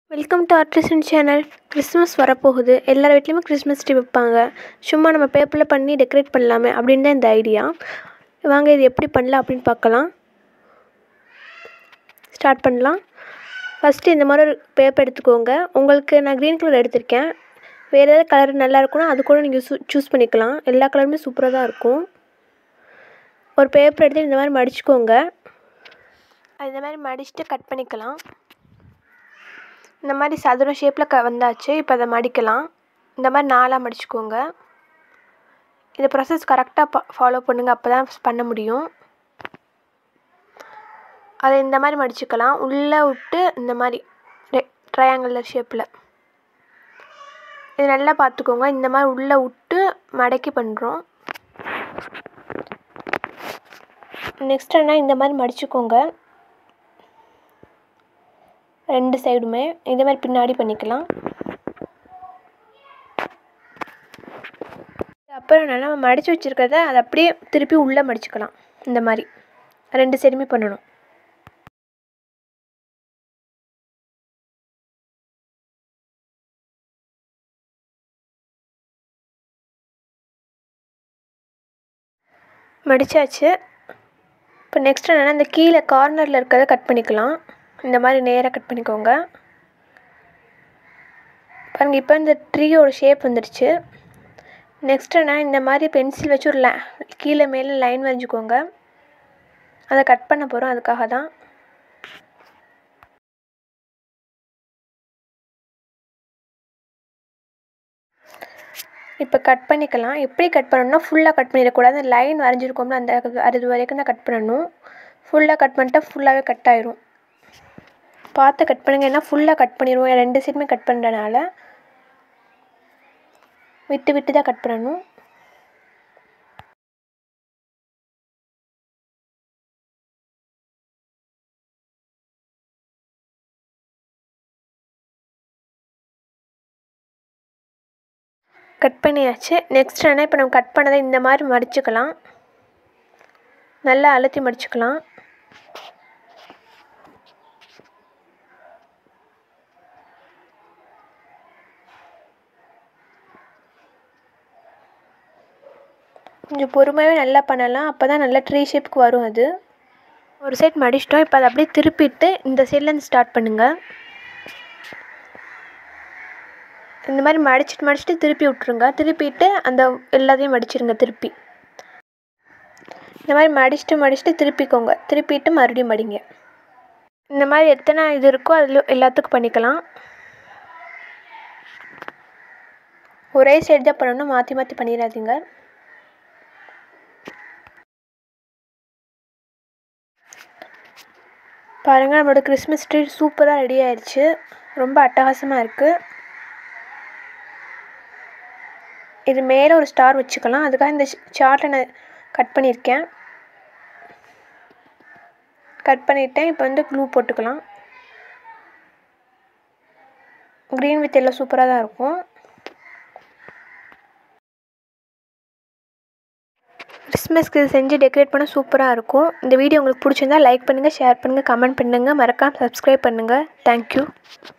welcome to Artisan channel Christmas வரப்போகுது எல்லார் வீட்லேயுமே கிறிஸ்மஸ் ட்ரீ வைப்பாங்க சும்மா நம்ம பேப்பரில் பண்ணி டெக்கரேட் பண்ணலாமே அப்படின்னு தான் இந்த ஐடியா வாங்க இது எப்படி பண்ணலாம் அப்படின்னு பார்க்கலாம் ஸ்டார்ட் பண்ணலாம் ஃபஸ்ட்டு இந்த மாதிரி ஒரு பேப்பர் எடுத்துக்கோங்க உங்களுக்கு நான் க்ரீன் கலர் எடுத்திருக்கேன் வேறு ஏதாவது கலர் நல்லா இருக்குன்னா அது கூட நீங்கள் சூ சூஸ் பண்ணிக்கலாம் எல்லா கலருமே சூப்பராக தான் இருக்கும் ஒரு பேப்பர் எடுத்து இந்த மாதிரி மடிச்சுக்கோங்க அது இந்த மாதிரி மடிச்சுட்டு கட் பண்ணிக்கலாம் இந்த மாதிரி சதுரம் ஷேப்பில் க வந்தாச்சு இப்போ அதை மடிக்கலாம் இந்த மாதிரி நாலாக மடிச்சுக்கோங்க இந்த ப்ராசஸ் கரெக்டாக ப ஃபாலோ பண்ணுங்கள் அப்போ தான் பண்ண முடியும் அதை இந்த மாதிரி மடிச்சுக்கலாம் உள்ளே விட்டு இந்த மாதிரி ரெ ட்ரையாங்குலர் ஷேப்பில் இது நல்லா பார்த்துக்கோங்க இந்த மாதிரி உள்ளே விட்டு மடக்கி பண்ணுறோம் நெக்ஸ்ட் என்ன இந்த மாதிரி மடிச்சுக்கோங்க ரெண்டு சைடுமே இதே மாதிரி பின்னாடி பண்ணிக்கலாம் அப்புறம் நல்லா நம்ம மடித்து வச்சுருக்கிறத அதை அப்படியே திருப்பி உள்ளே மடிச்சுக்கலாம் இந்த மாதிரி ரெண்டு சைடுமே பண்ணணும் மடித்தாச்சு இப்போ நெக்ஸ்ட் என்னென்னா இந்த கீழே கார்னரில் இருக்கிறத கட் பண்ணிக்கலாம் இந்த மாதிரி நேராக கட் பண்ணிக்கோங்க பாருங்கள் இப்போ இந்த ட்ரீயோட ஷேப் வந்துடுச்சு நெக்ஸ்ட் என்ன இந்த மாதிரி பென்சில் வச்சு ஒரு லை கீழே மேலே லைன் வரைஞ்சிக்கோங்க அதை கட் பண்ண போகிறோம் அதுக்காக தான் இப்போ கட் பண்ணிக்கலாம் எப்படி கட் பண்ணணும்னா ஃபுல்லாக கட் பண்ணிடக்கூடாது லைன் வரைஞ்சிருக்கோம்ல அந்த அது வரைக்கும் தான் கட் பண்ணணும் ஃபுல்லாக கட் பண்ணிட்டா ஃபுல்லாகவே கட் ஆயிரும் பார்த்து கட் பண்ணுங்கள் ஏன்னா ஃபுல்லாக கட் பண்ணிடுவோம் ரெண்டு சைடுமே கட் பண்ணுறனால விட்டு விட்டு தான் கட் பண்ணணும் கட் பண்ணியாச்சு நெக்ஸ்ட் என்ன இப்போ நம்ம கட் பண்ணதை இந்த மாதிரி மடிச்சுக்கலாம் நல்லா அழுத்தி மடிச்சுக்கலாம் கொஞ்சம் பொறுமையாகவே நல்லா பண்ணலாம் அப்போ தான் நல்லா ட்ரீ ஷேப்புக்கு வரும் அது ஒரு சைட் மடிச்சிட்டோம் இப்போ அதை அப்படியே திருப்பிட்டு இந்த சைட்லேருந்து ஸ்டார்ட் பண்ணுங்கள் இந்த மாதிரி மடிச்சிட்டு மடிச்சிட்டு திருப்பி விட்ருங்க திருப்பிட்டு அந்த எல்லாத்தையும் மடிச்சிருங்க திருப்பி இந்த மாதிரி மடிச்சிட்டு மடிச்சிட்டு திருப்பிக்கோங்க திருப்பிட்டு மறுபடியும் மடிங்க இந்த மாதிரி எத்தனை இது இருக்கோ அதில் எல்லாத்துக்கும் பண்ணிக்கலாம் ஒரே சைடு தான் பண்ணணும் மாற்றி மாற்றி பண்ணிடாதீங்க பாருங்கள் நம்மளோட கிறிஸ்மஸ் ட்ரீ சூப்பராக ரெடி ஆயிடுச்சு ரொம்ப அட்டகாசமாக இருக்குது இது மேலே ஒரு ஸ்டார் வச்சுக்கலாம் அதுக்காக இந்த சார்ட்டை நான் கட் பண்ணியிருக்கேன் கட் பண்ணிவிட்டேன் இப்போ வந்து க்ளூ போட்டுக்கலாம் க்ரீன் வித் எல்லாம் சூப்பராக தான் இருக்கும் கிறிஸ்மஸ்க்கு இது செஞ்சு டெக்கரேட் பண்ண சூப்பராக இருக்கும் இந்த வீடியோ உங்களுக்கு பிடிச்சிருந்தா லைக் பண்ணுங்கள் ஷேர் பண்ணுங்கள் கமெண்ட் பண்ணுங்கள் மறக்காமல் சப்ஸ்கிரைப் பண்ணுங்கள் தேங்க்யூ